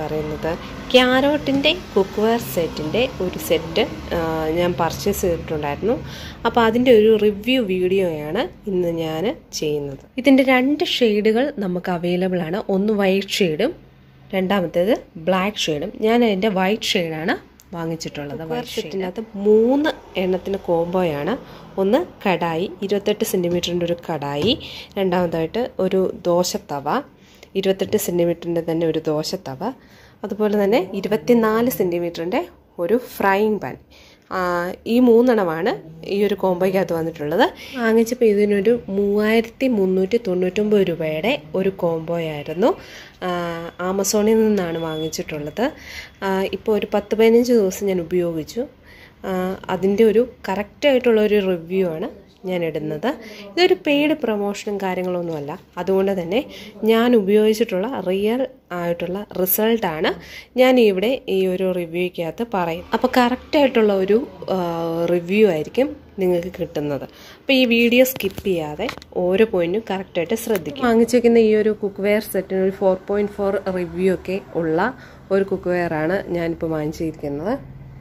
പറയുന്നത് ക്യാരോട്ടിൻ്റെ കുക്ക്വെയർ സെറ്റിൻ്റെ ഒരു സെറ്റ് ഞാൻ പർച്ചേസ് ചെയ്തിട്ടുണ്ടായിരുന്നു അപ്പോൾ അതിൻ്റെ ഒരു റിവ്യൂ വീഡിയോയാണ് ഇന്ന് ഞാൻ ചെയ്യുന്നത് ഇതിൻ്റെ രണ്ട് ഷെയ്ഡുകൾ നമുക്ക് അവൈലബിൾ ആണ് ഒന്ന് വൈറ്റ് ഷെയ്ഡും രണ്ടാമത്തേത് ബ്ലാക്ക് ഷെയ്ഡും ഞാൻ അതിൻ്റെ വൈറ്റ് ഷെയ്ഡാണ് വാങ്ങിച്ചിട്ടുള്ളത് വൈറ്റ് ഷെയ്ഡിനകത്ത് മൂന്ന് എണ്ണത്തിന് കോംബോയാണ് ഒന്ന് കടായി ഇരുപത്തെട്ട് സെൻറ്റിമീറ്ററിൻ്റെ ഒരു കടായി രണ്ടാമതായിട്ട് ഒരു ദോശത്തവ ഇരുപത്തെട്ട് സെൻറ്റിമീറ്ററിൻ്റെ തന്നെ ഒരു ദോശത്തവ അതുപോലെ തന്നെ ഇരുപത്തിനാല് സെൻറ്റിമീറ്ററിൻ്റെ ഒരു ഫ്രൈയിങ് പാൻ ഈ മൂന്നെണ്ണമാണ് ഈ ഒരു കോംബോയ്ക്കകത്ത് വന്നിട്ടുള്ളത് വാങ്ങിച്ചപ്പോൾ ഇതിനൊരു മൂവായിരത്തി മുന്നൂറ്റി തൊണ്ണൂറ്റൊമ്പത് രൂപയുടെ ഒരു കോംബോയായിരുന്നു ആമസോണിൽ നിന്നാണ് വാങ്ങിച്ചിട്ടുള്ളത് ഇപ്പോൾ ഒരു പത്ത് പതിനഞ്ച് ദിവസം ഞാൻ ഉപയോഗിച്ചു അതിൻ്റെ ഒരു കറക്റ്റായിട്ടുള്ള ഒരു റിവ്യൂ ആണ് ഞാൻ ഇടുന്നത് ഇതൊരു പെയ്ഡ് പ്രൊമോഷനും കാര്യങ്ങളൊന്നുമല്ല അതുകൊണ്ട് തന്നെ ഞാൻ ഉപയോഗിച്ചിട്ടുള്ള റിയൽ ആയിട്ടുള്ള റിസൾട്ടാണ് ഞാൻ ഇവിടെ ഈ ഒരു റിവ്യൂക്കകത്ത് പറയും അപ്പോൾ കറക്റ്റായിട്ടുള്ള ഒരു റിവ്യൂ ആയിരിക്കും നിങ്ങൾക്ക് കിട്ടുന്നത് അപ്പോൾ ഈ വീഡിയോ സ്കിപ്പ് ചെയ്യാതെ ഓരോ പോയിന്റും കറക്റ്റായിട്ട് ശ്രദ്ധിക്കും വാങ്ങിച്ചിരിക്കുന്ന ഈ ഒരു കുക്ക് വെയർ സെറ്റിന് ഒരു ഫോർ പോയിൻറ്റ് ഫോർ റിവ്യൂ ഒക്കെ ഉള്ള ഒരു കുക്ക് വെയർ ആണ് ഞാനിപ്പോൾ വാങ്ങിച്ചിരിക്കുന്നത്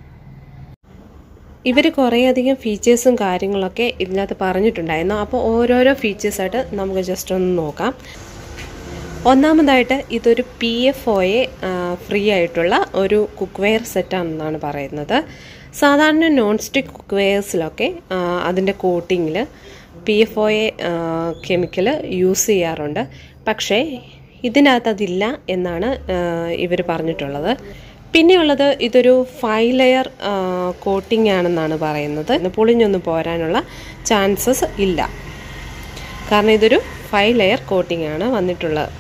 ഇവർ കുറേയധികം ഫീച്ചേഴ്സും കാര്യങ്ങളൊക്കെ ഇതിനകത്ത് പറഞ്ഞിട്ടുണ്ടായിരുന്നു അപ്പോൾ ഓരോരോ ഫീച്ചേഴ്സായിട്ട് നമുക്ക് ജസ്റ്റ് ഒന്ന് നോക്കാം ഒന്നാമതായിട്ട് ഇതൊരു പി എഫ് ഒയെ ഫ്രീ ആയിട്ടുള്ള ഒരു കുക്ക് വെയർ സെറ്റാണെന്നാണ് പറയുന്നത് സാധാരണ നോൺ സ്റ്റിക്ക് കുക്ക് വെയർസിലൊക്കെ അതിൻ്റെ കോട്ടിങ്ങിൽ പി എഫ് ഒയെ കെമിക്കൽ യൂസ് ചെയ്യാറുണ്ട് പക്ഷേ ഇതിനകത്ത് അതില്ല എന്നാണ് ഇവർ പറഞ്ഞിട്ടുള്ളത് പിന്നെയുള്ളത് ഇതൊരു ഫൈവ് ലെയർ കോട്ടിംഗ് ആണെന്നാണ് പറയുന്നത് പൊളിഞ്ഞൊന്നും പോരാനുള്ള ചാൻസസ് ഇല്ല കാരണം ഇതൊരു ഫൈവ് ലെയർ കോട്ടിംഗ് ആണ് വന്നിട്ടുള്ളത്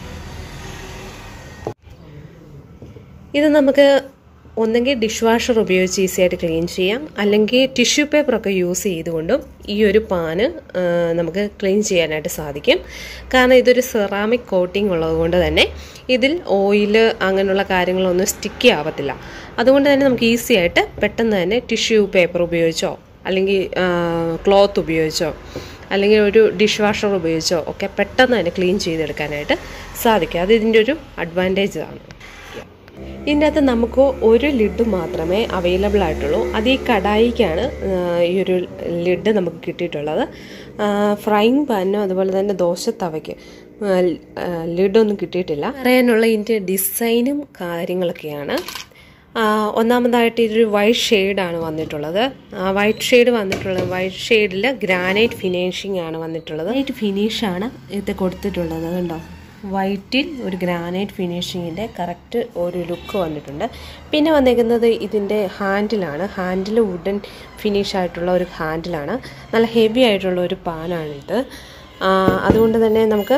ഇത് നമുക്ക് ഒന്നെങ്കിൽ ഡിഷ് വാഷർ ഉപയോഗിച്ച് ഈസി ആയിട്ട് ക്ലീൻ ചെയ്യാം അല്ലെങ്കിൽ ടിഷ്യൂ പേപ്പറൊക്കെ യൂസ് ചെയ്തുകൊണ്ടും ഈ ഒരു പാന് നമുക്ക് ക്ലീൻ ചെയ്യാനായിട്ട് സാധിക്കും കാരണം ഇതൊരു സെറാമിക് കോട്ടിംഗ് ഉള്ളതുകൊണ്ട് തന്നെ ഇതിൽ ഓയിൽ അങ്ങനെയുള്ള കാര്യങ്ങളൊന്നും സ്റ്റിക്കി ആവത്തില്ല അതുകൊണ്ട് തന്നെ നമുക്ക് ഈസി ആയിട്ട് പെട്ടെന്ന് തന്നെ ടിഷ്യൂ പേപ്പർ ഉപയോഗിച്ചോ അല്ലെങ്കിൽ ക്ലോത്ത് ഉപയോഗിച്ചോ അല്ലെങ്കിൽ ഒരു ഡിഷ് വാഷർ ഉപയോഗിച്ചോ ഒക്കെ പെട്ടെന്ന് തന്നെ ക്ലീൻ ചെയ്തെടുക്കാനായിട്ട് സാധിക്കും അത് ഇതിൻ്റെ ഒരു അഡ്വാൻറ്റേജ് ആണ് ഇതിൻ്റെ അകത്ത് നമുക്ക് ഒരു ലിഡ് മാത്രമേ അവൈലബിൾ ആയിട്ടുള്ളൂ അത് ഈ കടായിക്കാണ് ഈ ഒരു ലിഡ് നമുക്ക് കിട്ടിയിട്ടുള്ളത് ഫ്രൈങ് പാനിനും അതുപോലെ തന്നെ ദോശത്തവയ്ക്ക് ലിഡൊന്നും കിട്ടിയിട്ടില്ല പറയാനുള്ള ഇതിൻ്റെ ഡിസൈനും കാര്യങ്ങളൊക്കെയാണ് ഒന്നാമതായിട്ട് ഇതൊരു വൈറ്റ് ഷെയ്ഡാണ് വന്നിട്ടുള്ളത് വൈറ്റ് ഷെയ്ഡ് വന്നിട്ടുള്ളത് വൈറ്റ് ഷെയ്ഡിൽ ഗ്രാനൈറ്റ് ഫിനിഷിംഗ് ആണ് വന്നിട്ടുള്ളത് ഗ്രാനൈറ്റ് ഫിനിഷാണ് ഇത് കൊടുത്തിട്ടുള്ളത് കണ്ടോ വൈറ്റിൽ ഒരു ഗ്രാനൈറ്റ് ഫിനിഷിങ്ങിൻ്റെ കറക്റ്റ് ഒരു ലുക്ക് വന്നിട്ടുണ്ട് പിന്നെ വന്നേക്കുന്നത് ഇതിൻ്റെ ഹാൻഡിലാണ് ഹാൻഡിൽ വുഡൻ ഫിനിഷ് ആയിട്ടുള്ള ഒരു ഹാൻഡിലാണ് നല്ല ഹെവി ആയിട്ടുള്ള ഒരു പാനാണിത് അതുകൊണ്ട് തന്നെ നമുക്ക്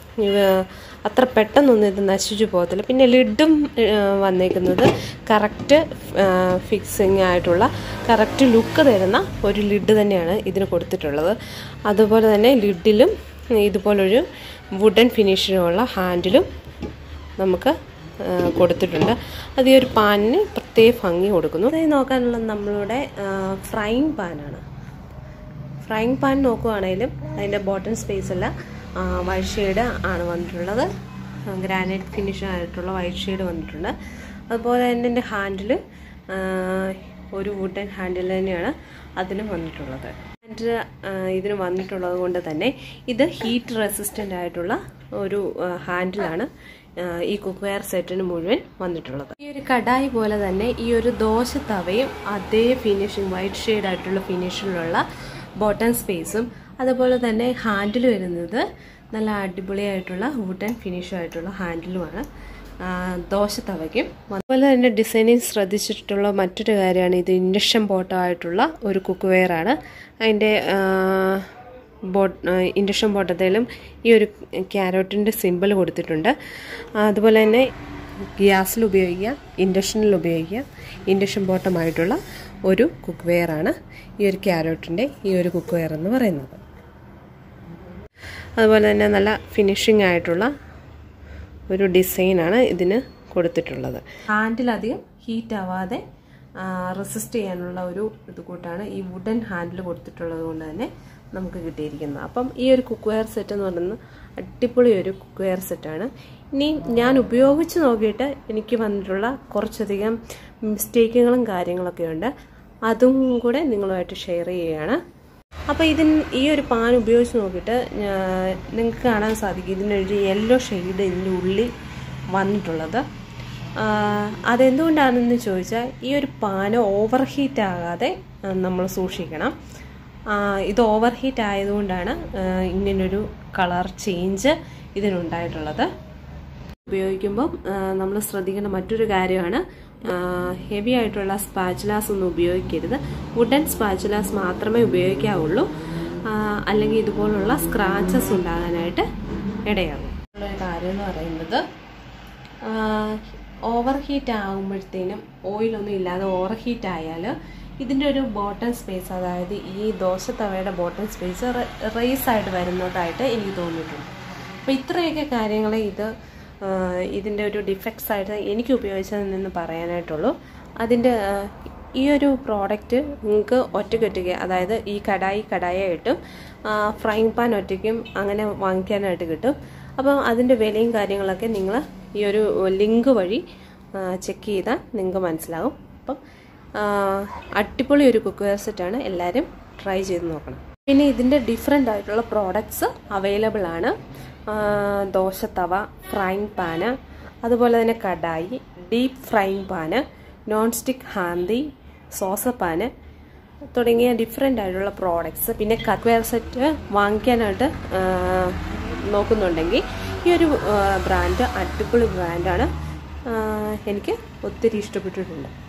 അത്ര പെട്ടെന്നൊന്നും ഇത് നശിച്ചു പോകത്തില്ല പിന്നെ ലിഡും വന്നേക്കുന്നത് കറക്റ്റ് ഫിക്സിങ് ആയിട്ടുള്ള കറക്റ്റ് ലുക്ക് തരുന്ന ഒരു ലിഡ് തന്നെയാണ് ഇതിന് കൊടുത്തിട്ടുള്ളത് അതുപോലെ തന്നെ ലിഡിലും ഇതുപോലൊരു വുഡൻ ഫിനിഷിനുള്ള ഹാൻഡിലും നമുക്ക് കൊടുത്തിട്ടുണ്ട് അത് ഈ ഒരു പാനിന് പ്രത്യേക ഭംഗി കൊടുക്കുന്നു അതായത് നോക്കാനുള്ളത് നമ്മളുടെ ഫ്രൈങ് പാനാണ് ഫ്രൈങ് പാൻ നോക്കുവാണെങ്കിലും അതിൻ്റെ ബോട്ടം സ്പേസ് എല്ലാം വൈറ്റ് ഷെയ്ഡ് ആണ് വന്നിട്ടുള്ളത് ഗ്രാനൈറ്റ് ഫിനിഷ് ആയിട്ടുള്ള വൈറ്റ് ഷെയ്ഡ് വന്നിട്ടുണ്ട് അതുപോലെ തന്നെ എൻ്റെ ഹാൻഡിൽ ഒരു വുഡൻ ഹാൻഡിൽ തന്നെയാണ് അതിനും വന്നിട്ടുള്ളത് ഹാൻഡിൽ ഇതിന് വന്നിട്ടുള്ളത് കൊണ്ട് തന്നെ ഇത് ഹീറ്റ് റെസിസ്റ്റൻ്റ് ആയിട്ടുള്ള ഒരു ഹാൻഡിലാണ് ഈ കുക്ക് വെയർ സെറ്റിന് മുഴുവൻ വന്നിട്ടുള്ളത് ഈ ഒരു കടായി പോലെ തന്നെ ഈ ഒരു ദോശ തവയും അതേ ഫിനിഷിങ് വൈറ്റ് ഷെയ്ഡ് ആയിട്ടുള്ള ഫിനിഷിലുള്ള ബോട്ടം സ്പേസും അതുപോലെ തന്നെ ഹാൻഡിൽ വരുന്നത് നല്ല അടിപൊളിയായിട്ടുള്ള വുഡൻ ഫിനിഷ് ആയിട്ടുള്ള ഹാൻഡിലുമാണ് ദോശ തവയ്ക്കും അതുപോലെ തന്നെ ഡിസൈനിങ് ശ്രദ്ധിച്ചിട്ടുള്ള മറ്റൊരു കാര്യമാണ് ഇത് ഇൻഡക്ഷൻ ബോട്ടമായിട്ടുള്ള ഒരു കുക്ക് വെയർ ആണ് അതിൻ്റെ ബോട്ട് ഇൻഡക്ഷൻ ബോട്ടത്തിലും ഈ ഒരു ക്യാരറ്റിൻ്റെ സിമ്പിൾ കൊടുത്തിട്ടുണ്ട് അതുപോലെ തന്നെ ഗ്യാസിൽ ഉപയോഗിക്കാം ഇൻഡക്ഷനിൽ ഉപയോഗിക്കാം ഇൻഡക്ഷൻ ബോട്ടമായിട്ടുള്ള ഒരു കുക്ക് വെയർ ആണ് ഈ ഒരു ക്യാരറ്റിൻ്റെ ഈ ഒരു കുക്ക് വെയർ എന്ന് പറയുന്നത് അതുപോലെ തന്നെ നല്ല ഫിനിഷിംഗ് ആയിട്ടുള്ള ഒരു ഡിസൈനാണ് ഇതിന് കൊടുത്തിട്ടുള്ളത് ഹാൻഡിലധികം ഹീറ്റ് ആവാതെ റെസിസ്റ്റ് ചെയ്യാനുള്ള ഒരു ഇത് കൂട്ടാണ് ഈ വുഡൻ ഹാൻഡിൽ കൊടുത്തിട്ടുള്ളത് കൊണ്ട് തന്നെ നമുക്ക് കിട്ടിയിരിക്കുന്നത് അപ്പം ഈ ഒരു കുക്ക് വെയർ സെറ്റ് എന്ന് പറയുന്നത് അടിപൊളി ഒരു കുക്ക് വെയർ സെറ്റാണ് ഇനി ഞാൻ ഉപയോഗിച്ച് നോക്കിയിട്ട് എനിക്ക് വന്നിട്ടുള്ള കുറച്ചധികം മിസ്റ്റേക്കുകളും കാര്യങ്ങളൊക്കെ ഉണ്ട് അതും കൂടെ നിങ്ങളുമായിട്ട് ഷെയർ ചെയ്യുകയാണ് അപ്പോൾ ഇതിന് ഈ ഒരു പാൻ ഉപയോഗിച്ച് നോക്കിയിട്ട് നിങ്ങൾക്ക് കാണാൻ സാധിക്കും ഇതിനൊരു യെല്ലോ ഷെയ്ഡ് ഇതിൻ്റെ ഉള്ളിൽ വന്നിട്ടുള്ളത് അതെന്തുകൊണ്ടാണെന്ന് ചോദിച്ചാൽ ഈ ഒരു പാന് ഓവർ ഹീറ്റ് ആകാതെ നമ്മൾ സൂക്ഷിക്കണം ഇത് ഓവർ ഹീറ്റ് ആയതുകൊണ്ടാണ് ഇങ്ങനൊരു കളർ ചേഞ്ച് ഇതിനുണ്ടായിട്ടുള്ളത് ഉപയോഗിക്കുമ്പം നമ്മൾ ശ്രദ്ധിക്കേണ്ട മറ്റൊരു കാര്യമാണ് ഹെവി ആയിട്ടുള്ള സ്പാച്ചുലാസ് ഒന്നും ഉപയോഗിക്കരുത് വുഡൻ സ്പാച്ചുലാസ് മാത്രമേ ഉപയോഗിക്കാവുള്ളൂ അല്ലെങ്കിൽ ഇതുപോലുള്ള സ്ക്രാച്ചസ് ഉണ്ടാകാനായിട്ട് ഇടയാകും ഉള്ള കാര്യം എന്ന് പറയുന്നത് ഓവർ ഹീറ്റ് ആകുമ്പോഴത്തേനും ഓയിലൊന്നും ഇല്ലാതെ ഓവർ ഹീറ്റ് ആയാൽ ഇതിൻ്റെ ഒരു ബോട്ടം സ്പേസ് അതായത് ഈ ദോശത്തവയുടെ ബോട്ടം സ്പേസ് റേസ് ആയിട്ട് വരുന്നതായിട്ട് എനിക്ക് തോന്നിയിട്ടുണ്ട് അപ്പോൾ ഇത്രയൊക്കെ കാര്യങ്ങൾ ഇത് ഇതിൻ്റെ ഒരു ഡിഫക്ട്സ് ആയിട്ട് എനിക്ക് ഉപയോഗിച്ചതിൽ നിന്ന് പറയാനായിട്ടുള്ളൂ അതിൻ്റെ ഈ ഒരു പ്രോഡക്റ്റ് നിങ്ങൾക്ക് ഒറ്റയ്ക്കൊറ്റയ്ക്ക് അതായത് ഈ കടായി കടായായിട്ടും ഫ്രൈങ് പാൻ ഒറ്റയ്ക്കും അങ്ങനെ വാങ്ങിക്കാനായിട്ട് കിട്ടും അപ്പം അതിൻ്റെ വിലയും കാര്യങ്ങളൊക്കെ നിങ്ങൾ ഈ ഒരു ലിങ്ക് വഴി ചെക്ക് ചെയ്താൽ നിങ്ങൾക്ക് മനസ്സിലാവും അപ്പം അടിപൊളി ഒരു കുക്ക് വെയർ സെറ്റാണ് എല്ലാവരും ട്രൈ ചെയ്ത് നോക്കണം പിന്നെ ഇതിൻ്റെ ഡിഫറെൻ്റ് ആയിട്ടുള്ള പ്രോഡക്ട്സ് അവൈലബിൾ ആണ് ദോശത്തവ ഫ്രൈങ് പാന് അതുപോലെ തന്നെ kadai deep frying pan non stick handi saucepan തുടങ്ങിയ ഡിഫറെൻ്റ് ആയിട്ടുള്ള പ്രോഡക്ട്സ് പിന്നെ കക്വെയർ സെറ്റ് വാങ്ങിക്കാനായിട്ട് നോക്കുന്നുണ്ടെങ്കിൽ ഈ ഒരു ബ്രാൻഡ് അടിപൊളി ബ്രാൻഡാണ് എനിക്ക് ഒത്തിരി ഇഷ്ടപ്പെട്ടിട്ടുണ്ട്